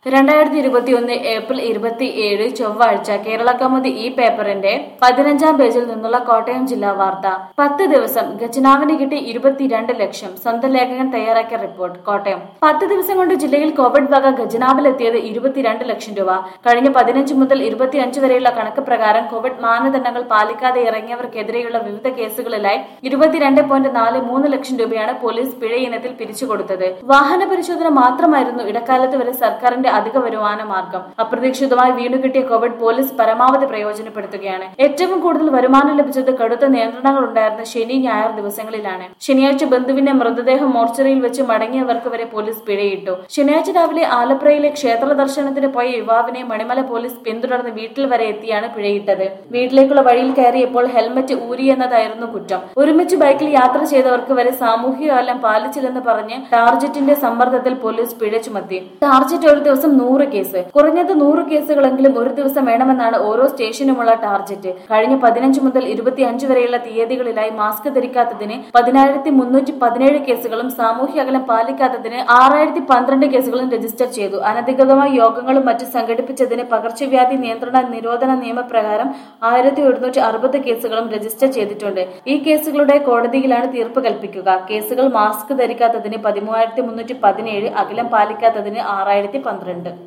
രണ്ടായിരത്തി ഇരുപത്തിയൊന്ന് ഏപ്രിൽ ഇരുപത്തിയേഴ് ചൊവ്വാഴ്ച കേരള കൗമുദി ഈ പേപ്പറിന്റെ പതിനഞ്ചാം പേജിൽ നിന്നുള്ള കോട്ടയം ജില്ലാ വാർത്ത പത്ത് ദിവസം ഖജനാവിന് കിട്ടി ഇരുപത്തിരണ്ട് ലക്ഷം സ്വന്തം ലേഖകൻ തയ്യാറാക്കിയ റിപ്പോർട്ട് കോട്ടയം പത്ത് ദിവസം കൊണ്ട് ജില്ലയിൽ കോവിഡ് വക ഖജനാവിലെത്തിയത് ഇരുപത്തിരണ്ട് ലക്ഷം രൂപ കഴിഞ്ഞ പതിനഞ്ച് മുതൽ ഇരുപത്തിയഞ്ച് വരെയുള്ള കണക്ക് പ്രകാരം കോവിഡ് മാനദണ്ഡങ്ങൾ പാലിക്കാതെ ഇറങ്ങിയവർക്കെതിരെയുള്ള വിവിധ കേസുകളിലായി ഇരുപത്തിരണ്ട് പോയിന്റ് നാല് മൂന്ന് ലക്ഷം രൂപയാണ് പോലീസ് പിഴ ഇനത്തിൽ പിരിച്ചുകൊടുത്തത് വാഹന പരിശോധന മാത്രമായിരുന്നു ഇടക്കാലത്ത് വരെ സർക്കാരിന്റെ അധിക വരുമാന മാർഗം അപ്രതീക്ഷിതമായി വീണു കിട്ടിയ കോവിഡ് പോലീസ് പരമാവധി പ്രയോജനപ്പെടുത്തുകയാണ് ഏറ്റവും കൂടുതൽ വരുമാനം ലഭിച്ചത് കടുത്ത നിയന്ത്രണങ്ങൾ ഉണ്ടായിരുന്ന ശനി ഞായർ ദിവസങ്ങളിലാണ് ശനിയാഴ്ച ബന്ധുവിന്റെ മൃതദേഹം മോർച്ചറിയിൽ വെച്ച് മടങ്ങിയവർക്ക് വരെ പോലീസ് പിഴയിട്ടു ശനിയാഴ്ച രാവിലെ ആലപ്പുഴയിലെ ക്ഷേത്ര ദർശനത്തിന് പോയ യുവാവിനെ മണിമല പോലീസ് പിന്തുടർന്ന് വീട്ടിൽ വരെ എത്തിയാണ് പിഴയിട്ടത് വീട്ടിലേക്കുള്ള വഴിയിൽ കയറിയപ്പോൾ ഹെൽമറ്റ് ഊരിയെന്നതായിരുന്നു കുറ്റം ഒരുമിച്ച് ബൈക്കിൽ യാത്ര ചെയ്തവർക്ക് വരെ സാമൂഹിക അകലം പാലിച്ചില്ലെന്ന് പറഞ്ഞ് ടാർജറ്റിന്റെ സമ്മർദ്ദത്തിൽ പോലീസ് പിഴ ചുമത്തി ടാർജറ്റ് ഒരു ദിവസം നൂറ് കേസ് കുറഞ്ഞത് നൂറ് കേസുകളെങ്കിലും ഒരു ദിവസം വേണമെന്നാണ് ഓരോ സ്റ്റേഷനുമുള്ള ടാർജറ്റ് കഴിഞ്ഞ പതിനഞ്ച് മുതൽ ഇരുപത്തിയഞ്ച് വരെയുള്ള തീയതികളിലായി മാസ്ക് ധരിക്കാത്തതിന് പതിനായിരത്തി മുന്നൂറ്റി പതിനേഴ് കേസുകളും സാമൂഹ്യ അകലം പാലിക്കാത്തതിന് ആറായിരത്തി പന്ത്രണ്ട് കേസുകളും രജിസ്റ്റർ ചെയ്തു അനധികൃതമായി യോഗങ്ങളും മറ്റും സംഘടിപ്പിച്ചതിന് പകർച്ചവ്യാധി നിയന്ത്രണ നിരോധന നിയമപ്രകാരം ആയിരത്തി ഒരുന്നൂറ്റി അറുപത് കേസുകളും രജിസ്റ്റർ ചെയ്തിട്ടുണ്ട് ഈ കേസുകളുടെ കോടതിയിലാണ് തീർപ്പ് കൽപ്പിക്കുക കേസുകൾ മാസ്ക് ധരിക്കാത്തതിന് പതിമൂവായിരത്തി മുന്നൂറ്റി പതിനേഴ് അകലം പാലിക്കാത്തതിന് ആറായിരത്തി പന്ത്രണ്ട്